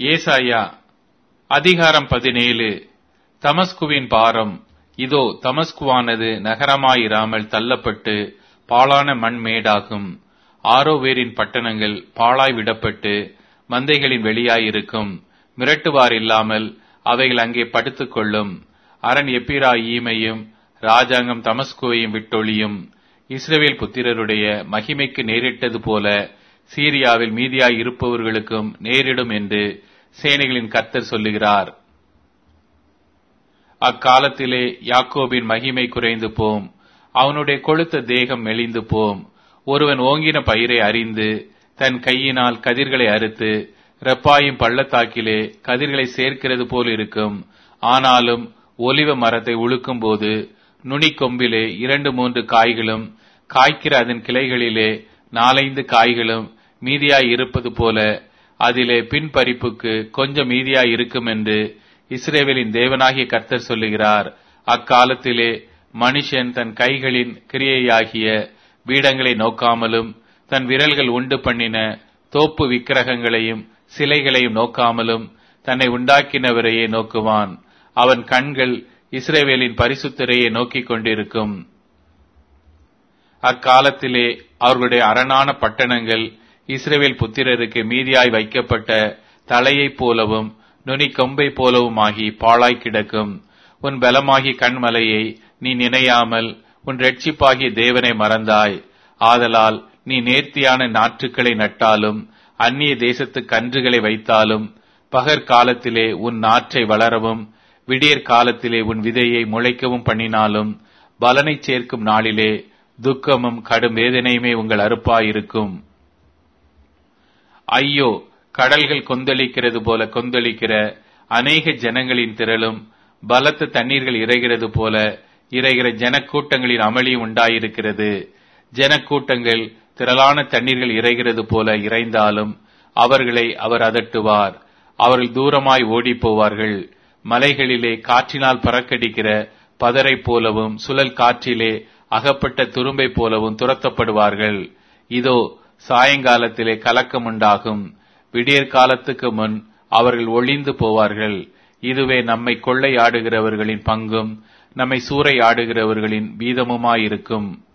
ஏசாயா அதிகாரம் பதினேழு தமஸ்குவின் பாரம் இதோ தமஸ்குவானது நகரமாயிராமல் தள்ளப்பட்டு பாழான மண் மேடாகும் ஆரோவேரின் பட்டணங்கள் பாழாய் விடப்பட்டு மந்தைகளின் வெளியாயிருக்கும் மிரட்டுவார் இல்லாமல் அவைகள் அங்கே படுத்துக் கொள்ளும் அரண் எப்பிராயீமையும் ராஜாங்கம் தமஸ்குவையும் விட்டொழியும் இஸ்ரவேல் புத்திரருடைய மகிமைக்கு நேரிட்டது போல சீரியாவில் மீதியாய் இருப்பவர்களுக்கும் நேரிடும் என்று சேனைகளின் கர்த்தர் சொல்லுகிறார் அக்காலத்திலே யாக்கோபின் மகிமை குறைந்து போம் அவனுடைய கொழுத்த தேகம் மெலிந்து போம் ஒருவன் ஓங்கின பயிரை அறிந்து தன் கையினால் கதிர்களை அறுத்து ரெப்பாயும் பள்ளத்தாக்கிலே கதிர்களை சேர்க்கிறது போல் இருக்கும் ஆனாலும் ஒலிவ மரத்தை உழுக்கும் போது நுனி கொம்பிலே இரண்டு மூன்று காய்களும் காய்க்கிற அதன் கிளைகளிலே நாலைந்து காய்களும் மீதியாய் இருப்பது போல அதிலே பின்பறிப்புக்கு கொஞ்சம் மீதியாய் இருக்கும் என்று இஸ்ரேவேலின் தேவனாகிய கர்த்தர் சொல்லுகிறார் அக்காலத்திலே மனுஷன் தன் கைகளின் கிரியையாகிய பீடங்களை நோக்காமலும் தன் விரல்கள் உண்டு பண்ணின தோப்பு விக்கிரகங்களையும் சிலைகளையும் நோக்காமலும் தன்னை உண்டாக்கினவரையே நோக்குவான் அவன் கண்கள் இஸ்ரேவேலின் பரிசுத்தரையே நோக்கிக் கொண்டிருக்கும் அக்காலத்திலே அவர்களுடைய அரணான பட்டணங்கள் இஸ்ரேவேல் புத்திரருக்கு மீதியாய் வைக்கப்பட்ட தலையைப் போலவும் நுனி கொம்பை போலவுமாகி பாழாய் கிடக்கும் உன் பலமாகி கண்மலையை நீ நினையாமல் உன் ரட்சிப்பாகிய தேவனை மறந்தாய் ஆதலால் நீ நேர்த்தியான நாற்றுக்களை நட்டாலும் அந்நிய தேசத்து கன்றுகளை வைத்தாலும் பகற்காலத்திலே உன் நாற்றை வளரவும் விடியற் காலத்திலே உன் விதையை முளைக்கவும் பண்ணினாலும் பலனை சேர்க்கும் நாளிலே துக்கமும் கடும் வேதனையுமே உங்கள் அறுப்பாயிருக்கும் ஐயோ கடல்கள் கொந்தளிக்கிறது போல கொந்தளிக்கிற அநேக ஜனங்களின் திரளும் பலத்த தண்ணீர்கள் இறைகிறது போல இறைகிற ஜனக்கூட்டங்களின் அமளியும் உண்டாயிருக்கிறது ஜனக்கூட்டங்கள் திரளான தண்ணீர்கள் இறைகிறது போல இறைந்தாலும் அவர்களை அவர் அதட்டுவார் அவர்கள் தூரமாய் ஓடிப் போவார்கள் மலைகளிலே காற்றினால் பறக்கடிக்கிற பதரை போலவும் சுழல் காற்றிலே அகப்பட்ட துரும்பை போலவும் துரத்தப்படுவார்கள் இதோ சாயங்காலத்திலே கலக்கம் உண்டாகும் விடியற் காலத்துக்கு முன் அவர்கள் ஒளிந்து போவார்கள் இதுவே நம்மை கொள்ளையாடுகிறவர்களின் பங்கும் நம்மை சூறையாடுகிறவர்களின் வீதமுமாயிருக்கும்